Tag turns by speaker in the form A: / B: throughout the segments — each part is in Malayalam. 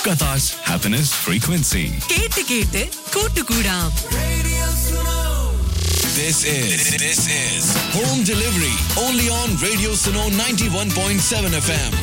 A: Qatar's happiness frequency.
B: കേട്ട് കേട്ട് കൂട്ടുകൂടാം
A: This is this is home delivery only on Radio Suno 91.7 FM.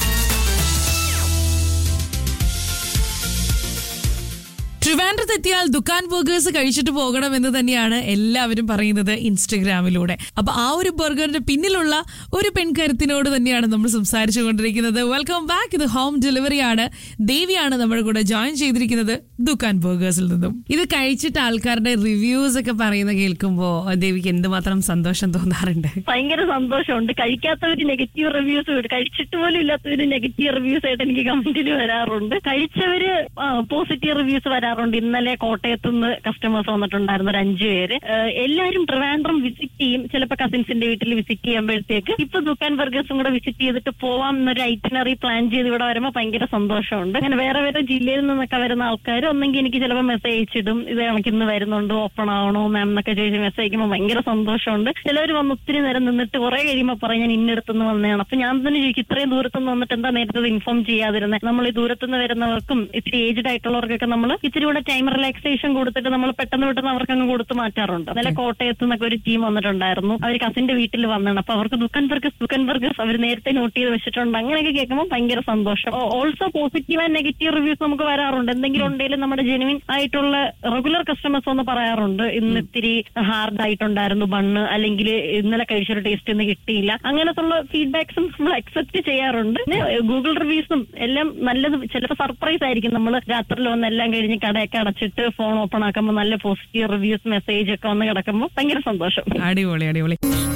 C: ട്രിവാൻഡ്രത്ത് എത്തിയാൽ ദുക്കാൻ ബർഗേഴ്സ് കഴിച്ചിട്ട് പോകണം എന്ന് തന്നെയാണ് എല്ലാവരും പറയുന്നത് ഇൻസ്റ്റഗ്രാമിലൂടെ അപ്പൊ ആ ഒരു ബർഗറിന്റെ പിന്നിലുള്ള ഒരു പെൺകരുത്തിനോട് തന്നെയാണ് നമ്മൾ സംസാരിച്ചു കൊണ്ടിരിക്കുന്നത് വെൽക്കം ബാക്ക് ഇത് ഹോം ഡെലിവറി ആണ് ദേവിയാണ് നമ്മുടെ കൂടെ ജോയിൻ ചെയ്തിരിക്കുന്നത് ദുക്കാൻ ബർഗേഴ്സിൽ നിന്നും ഇത് കഴിച്ചിട്ട് ആൾക്കാരുടെ റിവ്യൂസ് ഒക്കെ പറയുന്ന കേൾക്കുമ്പോ ദേവിക്ക് എന്തുമാത്രം സന്തോഷം തോന്നാറുണ്ട്
D: ഭയങ്കര സന്തോഷമുണ്ട് കഴിക്കാത്തവര് നെഗറ്റീവ് റിവ്യൂസ് വിടും കഴിച്ചിട്ട് പോലും ഇല്ലാത്തവര് നെഗറ്റീവ് റിവ്യൂസ് ആയിട്ട് എനിക്ക് കമന്റിൽ വരാറുണ്ട് കഴിച്ചവര് പോസിറ്റീവ് റിവ്യൂസ് വരാറുണ്ട് ഇന്നലെ കോട്ടയത്ത് നിന്ന് കസ്റ്റമേഴ്സ് വന്നിട്ടുണ്ടായിരുന്നു ഒരു അഞ്ചു പേര് ഏഹ് എല്ലാവരും ട്രിവാൻഡ്രം വിസിറ്റ് ചെയ്യും ചിലപ്പോ കസിൻസിന്റെ വീട്ടിൽ വിസിറ്റ് ചെയ്യുമ്പോഴത്തേക്ക് ഇപ്പൊ ദുക്കാൻ ബർഗേഴ്സും കൂടെ വിസിറ്റ് ചെയ്തിട്ട് പോവാം എന്നൊരു ഐറ്റിനറി പ്ലാൻ ചെയ്ത് ഇവിടെ വരുമ്പോൾ ഭയങ്കര സന്തോഷമുണ്ട് അങ്ങനെ വേറെ വേറെ ജില്ലയിൽ നിന്നൊക്കെ വരുന്ന ആൾക്കാർ ഒന്നെങ്കിൽ എനിക്ക് ചിലപ്പോൾ മെസ്സേജ് അയച്ചിടും ഇത് നമുക്ക് ഇന്ന് വരുന്നുണ്ട് ഓപ്പൺ ആവണോ മാം എന്നൊക്കെ ചോദിച്ച് മെസ്സേജ് അയക്കുമ്പോൾ ഭയങ്കര സന്തോഷമുണ്ട് ചിലവർ വന്ന് ഒത്തിരി നേരം നിന്നിട്ട് കുറെ കഴിയുമ്പോൾ പറയും ഞാൻ ഇന്നടത്തുനിന്ന് വന്നതാണ് അപ്പൊ ഞാൻ തന്നെ ചോദിക്കും ഇത്രയും ദൂരത്തുനിന്ന് വന്നിട്ട് എന്താ നേരത്തെ ഇൻഫോം ചെയ്യാതിരുന്നത് നമ്മൾ ഈ ദൂരത്തുനിന്ന് വരുന്നവർക്കും ഇത്തിരി ഏജ്ഡ് ആയിട്ടുള്ളവർക്കൊക്കെ നമ്മൾ ഇത്തിരി കൂടെ ടൈം റിലാക്സേഷൻ കൊടുത്തിട്ട് നമ്മൾ പെട്ടെന്ന് പെട്ടെന്ന് അവർക്ക് അങ്ങ് കൊടുത്ത് മാറ്റാറുണ്ട് ഇന്നലെ കോട്ടയത്ത് നിന്നൊക്കെ ഒരു ടീം വന്നിട്ടുണ്ടായിരുന്നു അവർ കസിന്റെ വീട്ടിൽ വന്നതാണ് അപ്പൊ അവർക്ക് ദുക്കൻ ബർഗസ് ദുക്കൻ ബർഗസ് അവർ നേരത്തെ നോട്ട് ചെയ്ത് വെച്ചിട്ടുണ്ട് അങ്ങനെയൊക്കെ കേൾക്കുമ്പോൾ ഭയങ്കര സന്തോഷം also positive and negative reviews നമുക്ക് വരാറുണ്ട് എന്തെങ്കിലും ഉണ്ടെങ്കിലും നമ്മുടെ ജെനുവിൻ ആയിട്ടുള്ള റെഗുലർ കസ്റ്റമേഴ്സ് ഒന്ന് പറയാറുണ്ട് ഇന്ന് ഇത്തിരി ഹാർഡ് ആയിട്ടുണ്ടായിരുന്നു ബണ്ണ് അല്ലെങ്കിൽ ഇന്നലെ കഴിച്ചൊരു ടേസ്റ്റ് ഒന്നും കിട്ടിയില്ല അങ്ങനത്തെ ഫീഡ്ബാക്സും നമ്മൾ അക്സെപ്റ്റ് ചെയ്യാറുണ്ട് പിന്നെ ഗൂഗിൾ റിവ്യൂസും എല്ലാം നല്ലത് ചിലപ്പോൾ സർപ്രൈസ് ആയിരിക്കും നമ്മൾ രാത്രിയിൽ വന്ന് എല്ലാം കഴിഞ്ഞ് കടയൊക്കെ അടച്ചിട്ട് ഫോൺ ഓപ്പൺ ആക്കുമ്പോൾ നല്ല പോസിറ്റീവ് റിവ്യൂസ് മെസ്സേജ് ഒക്കെ വന്ന് കിടക്കുമ്പോൾ ഭയങ്കര സന്തോഷം
C: അടിപൊളി അടിപൊളി